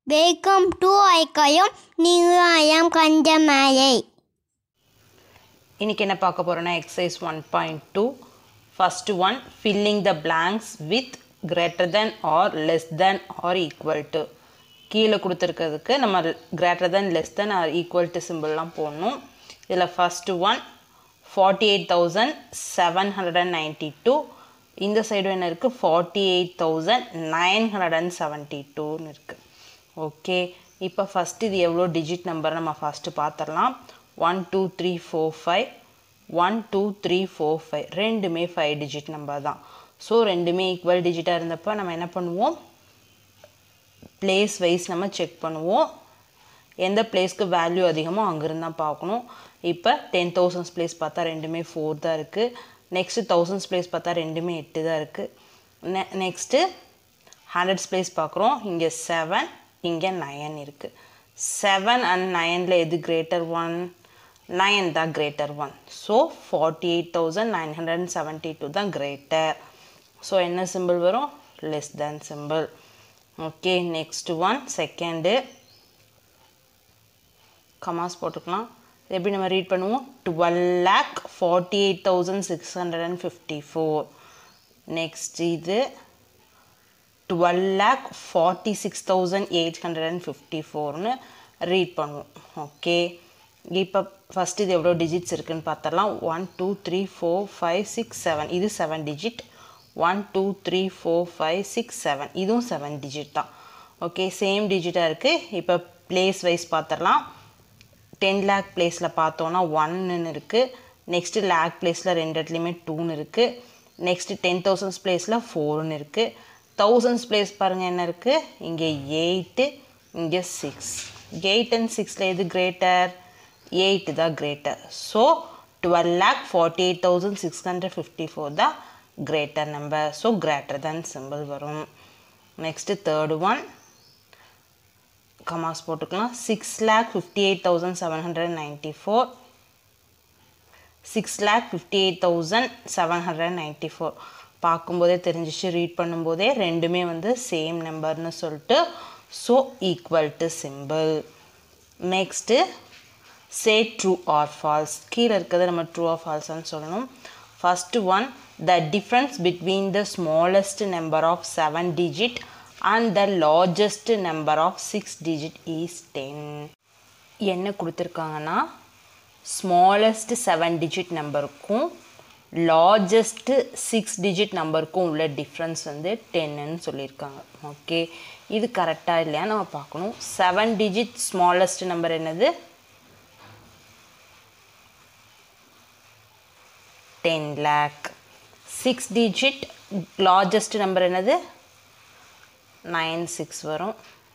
Welcome to ஐக்கயம் நியூயம் கஞ்சமலை இன்னைக்கு என்ன பார்க்க போகிறோன்னா exercise one point two first one filling the blanks with greater than or less than or equal to கீழே கொடுத்துருக்கிறதுக்கு நம்ம greater than less than or equal to சிம்பிள்லாம் போடணும் இதில் first one forty eight thousand seven hundred and ninety two இந்த side என்ன இருக்குது forty eight thousand nine hundred and seventy டூன்னு இருக்குது ஓகே இப்போ ஃபஸ்ட்டு இது எவ்வளோ டிஜிட் நம்பர் நம்ம ஃபஸ்ட்டு பார்த்துடலாம் one two three four five one two three four five ரெண்டுமே ஃபைவ் டிஜிட் நம்பர் தான் ஸோ ரெண்டுமே ஈக்குவல் டிஜிட்டாக இருந்தப்போ நம்ம என்ன பண்ணுவோம் பிளேஸ் வைஸ் நம்ம செக் பண்ணுவோம் எந்த பிளேஸ்க்கு வேல்யூ அதிகமோ அங்கேருந்து தான் பார்க்கணும் இப்போ டென் தௌசண்ட்ஸ் பிளேஸ் பார்த்தா ரெண்டுமே ஃபோர் தான் இருக்குது நெக்ஸ்ட்டு தௌசண்ட்ஸ் பிளேஸ் பார்த்தா ரெண்டுமே எட்டு தான் இருக்குது நெ நெக்ஸ்ட்டு ஹண்ட்ரட்ஸ் பிளேஸ் பார்க்குறோம் இங்கே செவன் இங்கே நயன் இருக்குது செவன் அண்ட் நயனில் எது கிரேட்டர் ஒன் நயன் தான் greater one so forty eight thousand nine hundred and seventy two தான் கிரேட்டர் ஸோ என்ன சிம்பிள் வரும் less than simple okay next one second commas போட்டுக்கலாம் இது எப்படி நம்ம ரீட் பண்ணுவோம் twelve lakh forty eight thousand six hundred and fifty four next இது twelve lakh forty six thousand eight hundred and fifty ஃபோர்னு ரீட் பண்ணுவோம் ஓகே இப்போ ஃபஸ்ட் இது எவ்வளோ டிஜிட்ஸ் இருக்குன்னு பார்த்தரலாம் one two three four five six seven இது seven digit one two three four five six seven இதுவும் seven digit தான் ஓகே சேம் டிஜிட்டாக இருக்குது இப்போ பிளேஸ் வைஸ் பார்த்துடலாம் டென் லேக் பிளேஸில் பார்த்தோன்னா ஒன்னு இருக்குது நெக்ஸ்ட்டு லேக் பிளேஸில் ரெண்டு இடத்துலையுமே டூன்னு இருக்குது நெக்ஸ்ட்டு டென் தௌசண்ட்ஸ் பிளேஸில் ஃபோர்னு இருக்குது தௌசண்ட்ஸ் பிளேஸ் பாருங்கள் என்ன இருக்குது இங்கே எயிட்டு இங்கே சிக்ஸ் எயிட் அண்ட் சிக்ஸில் எது கிரேட்டர் எயிட்டு தான் greater so twelve lakh forty eight thousand six hundred fifty four தான் greater number so greater than simple வரும் நெக்ஸ்ட்டு தேர்டு ஒன் கமாஸ் போட்டுக்கலாம் six lakh fifty eight thousand seven hundred ninety four six lakh fifty eight thousand seven hundred ninety four பார்க்கும்போதே தெரிஞ்சிச்சு read பண்ணும்போதே ரெண்டுமே வந்து same நம்பர்னு சொல்லிட்டு so equal to simple next say true or false கீழே இருக்கிறத நம்ம ட்ரூ ஆர் ஃபால்ஸ்னு சொல்லணும் first one the difference between the smallest number of seven digit and the largest number of six digit is ten என்ன கொடுத்துருக்காங்கன்னா smallest seven digit நம்பருக்கும் largest six digit நம்பருக்கும் உள்ள டிஃப்ரென்ஸ் வந்து டென்னுன்னு சொல்லியிருக்காங்க ஓகே இது கரெக்டாக இல்லையா நம்ம பார்க்கணும் செவன் டிஜிட் ஸ்மாலஸ்ட் நம்பர் என்னது ten lakh six digit largest number என்னது நைன் சிக்ஸ் வரும்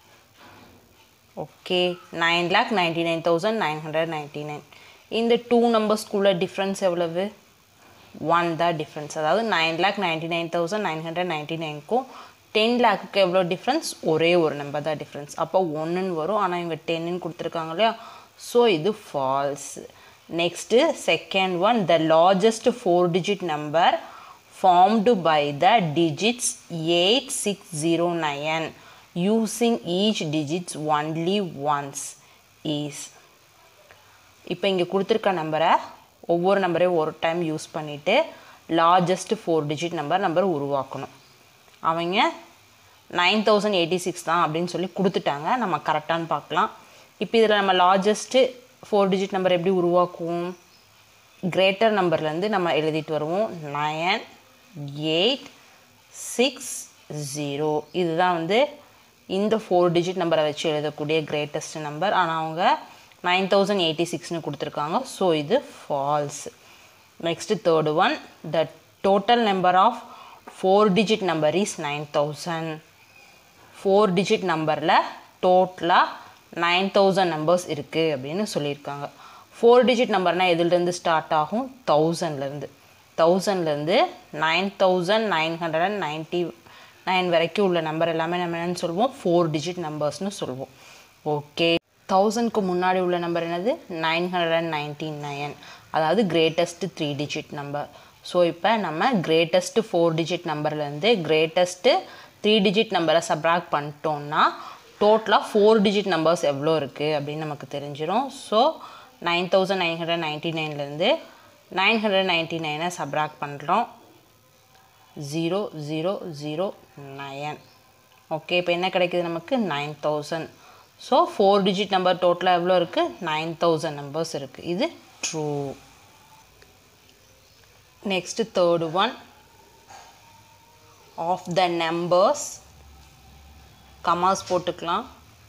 okay nine lakh ninety nine thousand nine hundred ninety nine இந்த டூ நம்பர்ஸ்குள்ள டிஃப்ரென்ஸ் எவ்வளவு ஒன் தான் டிஃப்ரென்ஸ் அதாவது nine lakh ninety nine thousand nine hundred ninety நைனுக்கும் ten லேக்குக்கு எவ்வளோ டிஃப்ரென்ஸ் ஒரே ஒரு நம்பர் தான் டிஃப்ரென்ஸ் அப்போ ஒன்றுன்னு வரும் ஆனால் இவங்க டென்னுன்னு கொடுத்துருக்காங்க இல்லையா ஸோ இது false next second one the largest four digit number formed by the digits eight six zero nine using each digits only once is இப்போ இங்கே கொடுத்துருக்க நம்பரை ஒவ்வொரு நம்பரையும் ஒரு டைம் யூஸ் பண்ணிவிட்டு largest four digit number number உருவாக்கணும் அவங்க நைன் தௌசண்ட் எயிட்டி சிக்ஸ் தான் அப்படின்னு சொல்லி கொடுத்துட்டாங்க நம்ம கரெக்டானு பார்க்கலாம் இப்போ இதில் நம்ம லார்ஜஸ்ட்டு ஃபோர் டிஜிட் நம்பர் எப்படி உருவாக்குவோம் கிரேட்டர் நம்பர்லேருந்து நம்ம எழுதிட்டு வருவோம் நயன் எயிட் சிக்ஸ் ஜீரோ இதுதான் வந்து இந்த ஃபோர் டிஜிட் நம்பரை வச்சு எழுதக்கூடிய கிரேட்டஸ்ட் நம்பர் ஆனால் அவங்க நைன் தௌசண்ட் எயிட்டி சிக்ஸ்னு கொடுத்துருக்காங்க ஸோ இது false next third one the total number of four digit number is nine thousand four digit நம்பரில் டோட்டலாக நைன் தௌசண்ட் நம்பர்ஸ் இருக்குது அப்படின்னு சொல்லியிருக்காங்க ஃபோர் டிஜிட் நம்பர்னால் எதுலேருந்து ஸ்டார்ட் ஆகும் தௌசண்ட்லேருந்து தௌசண்ட்லேருந்து nine thousand nine hundred and ninety nine வரைக்கும் உள்ள நம்பர் எல்லாமே நம்ம என்னென்னு சொல்லுவோம் ஃபோர் டிஜிட் நம்பர்ஸ்னு சொல்லுவோம் ஓகே தௌசண்ட்க்கு முன்னாடி உள்ள நம்பர் என்னது nine hundred and ninety nine அதாவது greatest three digit number so இப்போ நம்ம கிரேட்டஸ்ட்டு ஃபோர் டிஜிட் நம்பர்லேருந்து கிரேட்டஸ்ட்டு த்ரீ டிஜிட் நம்பரை சப்ராக்ட் பண்ணிட்டோம்னா டோட்டலாக ஃபோர் டிஜிட் நம்பர்ஸ் எவ்வளோ இருக்குது அப்படின்னு நமக்கு தெரிஞ்சிடும் so nine thousand nine hundred ninety நைன்லேருந்து நைன் ஹண்ட்ரட் நைன்ட்டி நைனை சப்ராக்ட் பண்ணுறோம் zero zero zero nine okay இப்போ என்ன கிடைக்குது நமக்கு nine thousand so four digit number டோட்டலாக எவ்வளோ இருக்குது நைன் தௌசண்ட் நம்பர்ஸ் இருக்குது இது true next third one of the numbers commas போட்டுக்கலாம்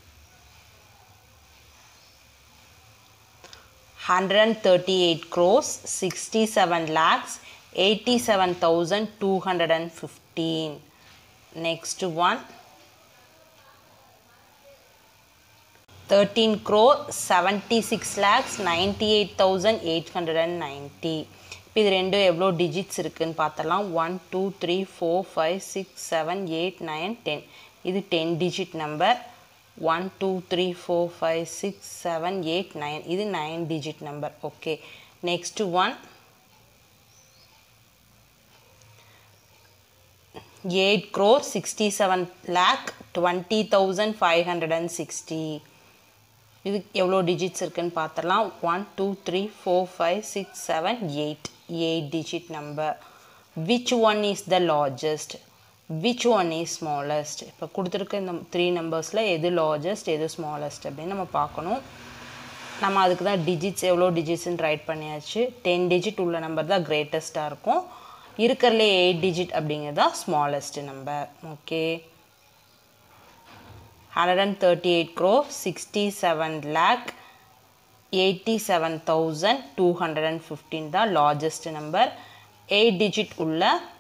hundred and thirty eight crores sixty seven lakhs eighty seven thousand two hundred and fifteen next one thirteen crore seventy six lakhs ninety eight thousand eight hundred and ninety இப்போ இது ரெண்டும் எவ்வளோ digits இருக்குதுன்னு பார்த்தலாம் one two three four five six seven eight nine ten இது ten digit number one two three four five six seven eight nine இது nine digit number okay next one eight crore sixty seven lakh twenty thousand five hundred and sixty இது எவ்வளோ digits இருக்குன்னு பார்த்தலாம் one two three four five six seven eight eight digit number which one is the largest which one is smallest இப்போ கொடுத்துருக்க இந்த three நம்பர்ஸில் எது largest எது smallest அப்படின்னு நம்ம பார்க்கணும் நம்ம அதுக்கு தான் டிஜிட்ஸ் எவ்வளோ டிஜிட்ஸ்ன்னு ரைட் பண்ணியாச்சு டென் டிஜிட் உள்ள நம்பர் தான் கிரேட்டஸ்ட்டாக இருக்கும் இருக்கிறதுலே எயிட் டிஜிட் அப்படிங்கிறது தான் smallest number okay hundred and thirty eight crore sixty seven lakh eighty seven thousand two hundred and fifteen தான் லார்ஜஸ்ட் நம்பர் எயிட் டிஜிட் உள்ள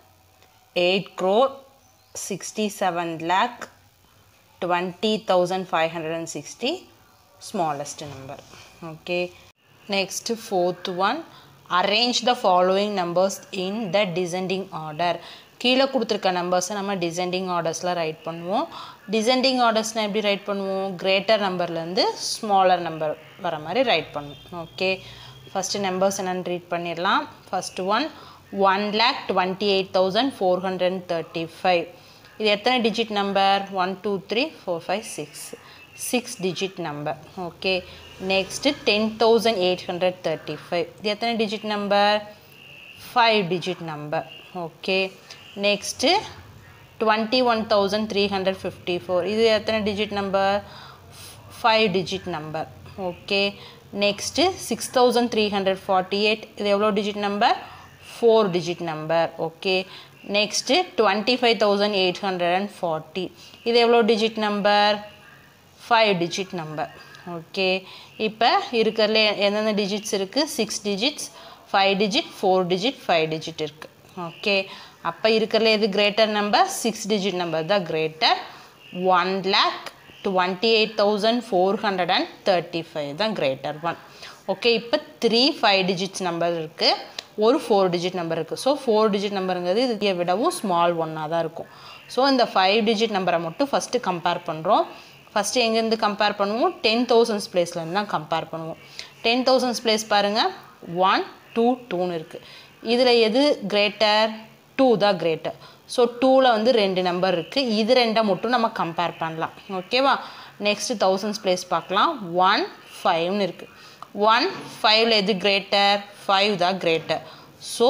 eight crore sixty seven lakh twenty thousand five hundred and sixty smallest number okay next fourth one arrange the following numbers in the descending order கீழே கொடுத்துருக்க நம்பர்ஸை நம்ம descending ஆர்டர்ஸில் write பண்ணுவோம் descending ஆர்டர்ஸ்னால் எப்படி ரைட் பண்ணுவோம் கிரேட்டர் நம்பர்லேருந்து ஸ்மாலர் நம்பர் வர மாதிரி ரைட் பண்ணுவோம் ஓகே ஃபஸ்ட்டு நம்பர்ஸ் என்னென்னு ரீட் பண்ணிடலாம் first one one lakh twenty eight thousand four hundred and thirty five இது எத்தனை digit number one two three four five six six digit number okay next ten thousand eight hundred thirty five இது எத்தனை digit number five digit number okay next twenty one thousand three hundred fifty four இது எத்தனை digit number five digit number okay next six thousand three hundred forty eight இது எவ்வளோ digit number four digit number okay next twenty five thousand eight hundred and forty இது எவ்வளோ digit number five digit number okay இப்போ இருக்கிறதுல எந்தெந்த digits இருக்குது six digits five digit four digit five digit இருக்குது okay அப்போ இருக்கிறதுல எது greater number six digit number தான் greater one lakh twenty eight thousand four hundred and thirty five தான் கிரேட்டர் ஒன் ஓகே இப்போ த்ரீ ஃபைவ் டிஜிட்ஸ் நம்பர் இருக்குது ஒரு four digit number இருக்குது ஸோ ஃபோர் டிஜிட் நம்பருங்கிறது இதை விடவும் ஸ்மால் ஒன்னாக தான் இருக்கும் ஸோ இந்த ஃபைவ் டிஜிட் நம்பரை மட்டும் ஃபஸ்ட்டு கம்பேர் பண்ணுறோம் ஃபஸ்ட்டு எங்கேருந்து கம்பேர் பண்ணுவோம் டென் தௌசண்ட்ஸ் பிளேஸ்லேருந்து தான் கம்பேர் பண்ணுவோம் டென் தௌசண்ட்ஸ் பிளேஸ் பாருங்கள் ஒன் டூ டூன்னு இருக்குது இதில் எது கிரேட்டர் டூ தான் கிரேட்டர் ஸோ டூவில் வந்து ரெண்டு நம்பர் இருக்குது இது ரெண்டை மட்டும் நம்ம கம்பேர் பண்ணலாம் ஓகேவா நெக்ஸ்ட்டு தௌசண்ட்ஸ் பிளேஸ் பார்க்கலாம் ஒன் ஃபைவ்னு இருக்குது ஒன் ஃபைவ்ல எது கிரேட்டர் ஃபைவ் தான் கிரேட்டர் ஸோ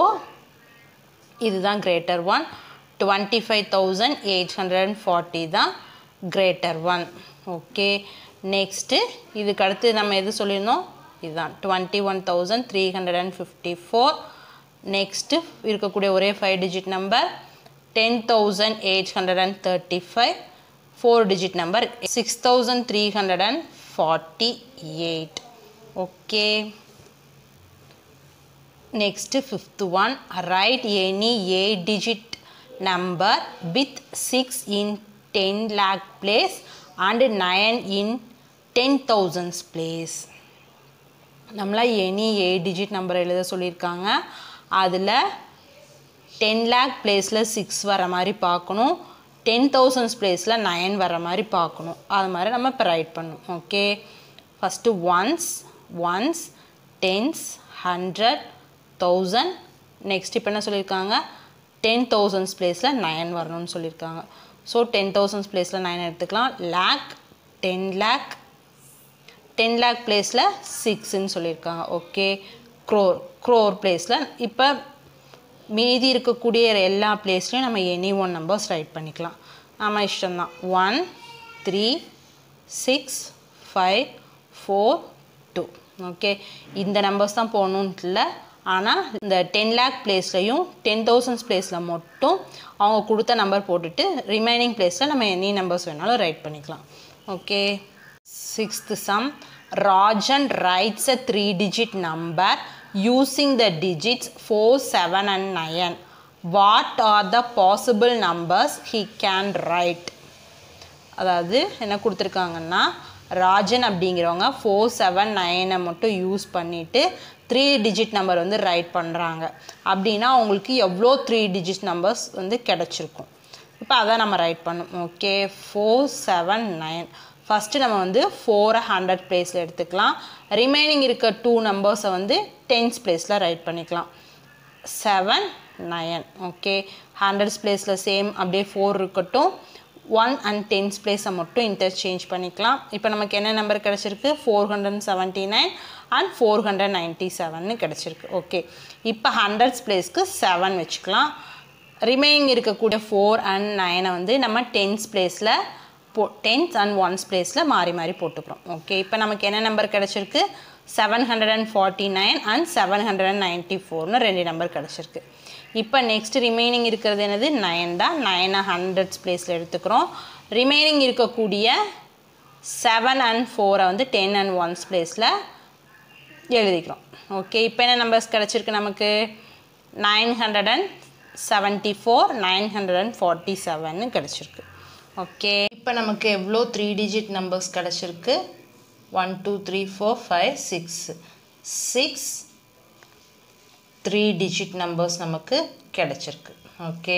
இதுதான் greater one twenty five thousand eight hundred and forty தான் கிரேட்டர் ஒன் ஓகே நெக்ஸ்ட்டு இதுக்கு அடுத்து நம்ம எது சொல்லியிருந்தோம் இதுதான் twenty one thousand three hundred and fifty four next இருக்கக்கூடிய ஒரே five digit number ten thousand eight hundred and thirty five four digit number six thousand three hundred and forty eight okay next fifth one write any eight digit number with six in ten lakh place and nine in ten thousands place நம்மளா any eight digit number எழுத சொல்லியிருக்காங்க அதில் ten lakh பிளேஸில் six வர மாதிரி பார்க்கணும் ten thousands பிளேஸில் nine வர மாதிரி பார்க்கணும் அது மாதிரி நம்ம இப்போ ரைட் பண்ணணும் okay first ones ones tens hundred thousand next இப்போ என்ன சொல்லியிருக்காங்க டென் தௌசண்ட்ஸ் பிளேஸில் நயன் வரணும்னு சொல்லியிருக்காங்க ஸோ டென் தௌசண்ட்ஸ் பிளேஸில் நைன் எடுத்துக்கலாம் லேக் டென் லேக் டென் லேக் பிளேஸில் சிக்ஸ்ன்னு சொல்லியிருக்காங்க ஓகே க்ரோர் க்ரோர் பிளேஸில் இப்போ மீதி இருக்கக்கூடிய எல்லா பிளேஸ்லையும் நம்ம எனி ஒன் நம்பர்ஸ் ரைட் பண்ணிக்கலாம் நம்ம இஷ்டம்தான் one three six five four two okay இந்த நம்பர்ஸ் தான் போகணுன்ட்டு இல்லை ஆனால் இந்த டென் லேக் பிளேஸ்லையும் டென் தௌசண்ட்ஸ் பிளேஸில் மட்டும் அவங்க கொடுத்த நம்பர் போட்டுட்டு ரிமைனிங் பிளேஸில் நம்ம எனி நம்பர்ஸ் வேணாலும் ரைட் பண்ணிக்கலாம் okay sixth some Rajan writes a three digit number using the digits four seven and nine what are the possible numbers he can write அதாவது என்ன கொடுத்துருக்காங்கன்னா ராஜன் அப்படிங்கிறவங்க ஃபோர் செவன் நைனை மட்டும் யூஸ் பண்ணிவிட்டு த்ரீ டிஜிட் நம்பர் வந்து write பண்ணுறாங்க அப்படின்னா அவங்களுக்கு எவ்வளோ த்ரீ டிஜிட் நம்பர்ஸ் வந்து கிடச்சிருக்கும் இப்போ அதை நம்ம ரைட் பண்ணோம் okay four seven nine first நம்ம வந்து ஃபோரை ஹண்ட்ரட் பிளேஸில் எடுத்துக்கலாம் ரிமைனிங் இருக்க டூ நம்பர்ஸை வந்து டென்ஸ் பிளேஸில் ரைட் பண்ணிக்கலாம் செவன் நயன் ஓகே ஹண்ட்ரட்ஸ் பிளேஸில் சேம் அப்படியே ஃபோர் இருக்கட்டும் ஒன் அண்ட் டென்ஸ் பிளேஸை மட்டும் இன்டர்சேஞ்ச் பண்ணிக்கலாம் இப்போ நமக்கு என்ன நம்பர் கிடச்சிருக்கு four hundred seventy nine and four hundred ninety செவன்னு கிடச்சிருக்கு ஓகே இப்போ ஹண்ட்ரட்ஸ் பிளேஸ்க்கு செவன் வச்சுக்கலாம் ரிமைனிங் இருக்கக்கூடிய ஃபோர் அண்ட் நைனை வந்து நம்ம டென்ஸ் பிளேஸில் போ டென்ஸ் அண்ட் ஒன்ஸ் பிளேஸில் மாறி மாறி போட்டுக்கிறோம் ஓகே இப்போ நமக்கு என்ன நம்பர் கிடச்சிருக்கு seven hundred and forty nine and seven hundred and ninety ஃபோர்னு ரெண்டு நம்பர் கிடச்சிருக்கு இப்போ நெக்ஸ்ட் ரிமைனிங் இருக்கிறது என்னது நைன் தான் நைனை ஹண்ட்ரட்ஸ் பிளேஸில் எடுத்துக்கிறோம் ரிமைனிங் இருக்கக்கூடிய செவன் அண்ட் ஃபோரை வந்து டென் அண்ட் ஒன்ஸ் பிளேஸில் எழுதிக்கிறோம் ஓகே இப்போ என்ன நம்பர்ஸ் கிடச்சிருக்கு நமக்கு nine hundred and seventy four nine hundred and forty செவன்னு கிடச்சிருக்கு ஓகே இப்போ நமக்கு எவ்வளோ த்ரீ டிஜிட் நம்பர்ஸ் கிடச்சிருக்கு one two three four five six six three digit numbers நமக்கு கிடச்சிருக்கு okay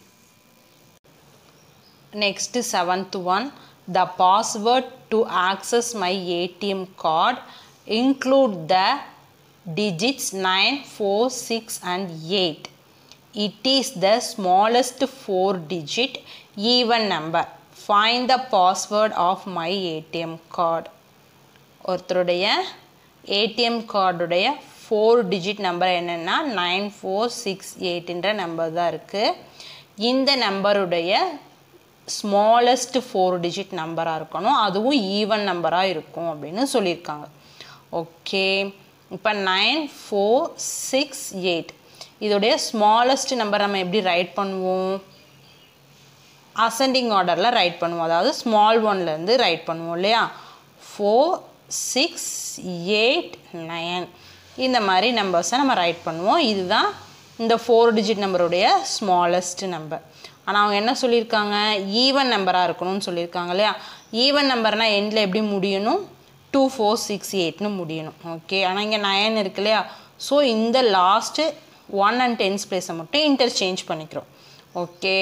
next seventh one the password to access my ATM card include the digits 9, 4, 6 and 8. It is the smallest 4 digit even number. Find the password of my ATM card. ஒருத்தருடைய ATM கார்டுடைய four digit number என்னென்னா nine four six எயிட்ன்ற number தான் இருக்குது இந்த நம்பருடைய smallest four digit நம்பராக இருக்கணும் அதுவும் ஈவன் நம்பராக இருக்கும் அப்படின்னு சொல்லியிருக்காங்க ஓகே இப்போ நைன் ஃபோர் சிக்ஸ் எயிட் இதோடைய ஸ்மாலஸ்ட் நம்பர் நம்ம எப்படி ரைட் பண்ணுவோம் அசெண்டிங் ஆர்டரில் ரைட் பண்ணுவோம் அதாவது ஸ்மால் ஒன்லேருந்து ரைட் பண்ணுவோம் இல்லையா ஃபோர் சிக்ஸ் எயிட் நயன் இந்த மாதிரி நம்பர்ஸை நம்ம ரைட் பண்ணுவோம் இதுதான் இந்த ஃபோர் டிஜிட் நம்பருடைய ஸ்மாலஸ்ட் நம்பர் ஆனால் அவங்க என்ன சொல்லியிருக்காங்க ஈவன் நம்பராக இருக்கணும்னு சொல்லியிருக்காங்க இல்லையா ஈவன் நம்பர்னால் எண்டில் எப்படி முடியணும் டூ ஃபோர் சிக்ஸ் எயிட்னு முடியணும் ஓகே ஆனால் இங்கே நயன் இருக்கு இல்லையா ஸோ இந்த லாஸ்ட்டு ஒன் அண்ட் டென்ஸ் பிளேஸை மட்டும் இன்டர்சேஞ்ச் பண்ணிக்கிறோம் ஓகே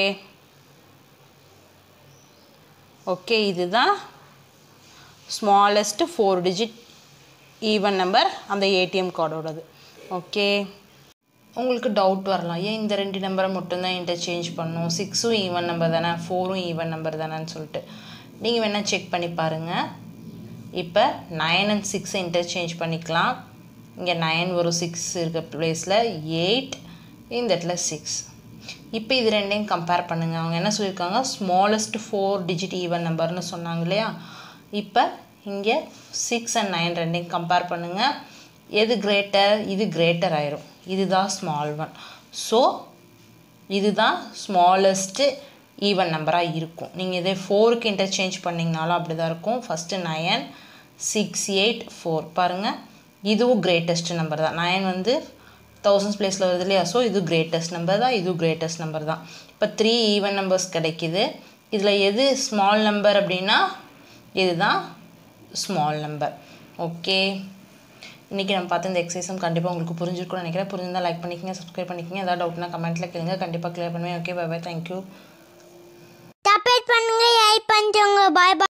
ஓகே இதுதான் smallest four digit even number அந்த ஏடிஎம் கார்டோடது ஓகே உங்களுக்கு டவுட் வரலாம் ஏன் இந்த ரெண்டு நம்பரை மட்டும்தான் இன்டர்சேஞ்ச் பண்ணும் சிக்ஸும் ஈவன் நம்பர் தானே ஃபோரும் ஈவன் நம்பர் தானேன்னு சொல்லிட்டு நீங்கள் வேணால் செக் பண்ணி பாருங்கள் இப்போ நைன் அண்ட் சிக்ஸை இன்டர்சேஞ்ச் பண்ணிக்கலாம் இங்கே நைன் ஒரு சிக்ஸ் இருக்க ப்ளேஸில் எயிட் இந்த இடத்துல சிக்ஸ் இப்போ இது ரெண்டையும் கம்பேர் பண்ணுங்கள் அவங்க என்ன சொல்லியிருக்காங்க ஸ்மாலஸ்ட் ஃபோர் டிஜிட் ஈவன் நம்பர்னு சொன்னாங்க இல்லையா இப்போ இங்கே சிக்ஸ் அண்ட் நைன் ரெண்டையும் கம்பேர் பண்ணுங்கள் எது கிரேட்டர் இது கிரேட்டர் ஆயிரும் இதுதான் ஸ்மால் ஒன் ஸோ இதுதான் ஸ்மாலஸ்ட்டு ஈவன் நம்பராக இருக்கும் நீங்கள் இதே ஃபோருக்கு இன்டர்சேஞ்ச் பண்ணிங்கனாலும் அப்படி தான் இருக்கும் first nine six eight four பாருங்கள் இதுவும் கிரேட்டஸ்ட் நம்பர் தான் நயன் வந்து தௌசண்ட்ஸ் பிளேஸில் வருது இல்லையா ஸோ இது கிரேட்டஸ்ட் நம்பர் தான் இதுவும் கிரேட்டஸ்ட் நம்பர் தான் இப்போ த்ரீ ஈவன் நம்பர்ஸ் கிடைக்கிது இதில் எது ஸ்மால் நம்பர் அப்படின்னா இதுதான் ஸ்மால் நம்பர் ஓகே இன்றைக்கி நம்ம பார்த்த இந்த எக்ஸசைஸும் கண்டிப்பாக உங்களுக்கு புரிஞ்சிருக்கும்னு நினைக்கிறேன் புரிஞ்சிருந்தால் லைக் பண்ணிக்கங்க சப்ஸ்கிரைப் பண்ணிக்கங்க ஏதாவது டவுட்னா கமெண்ட்டில் கேளுங்க கண்டிப்பாக கிளியர் பண்ணுவேன் okay bye bye thank you support பண்ணுங்க ஹெல்ப் பண்ணுறவங்க பாய் பாய்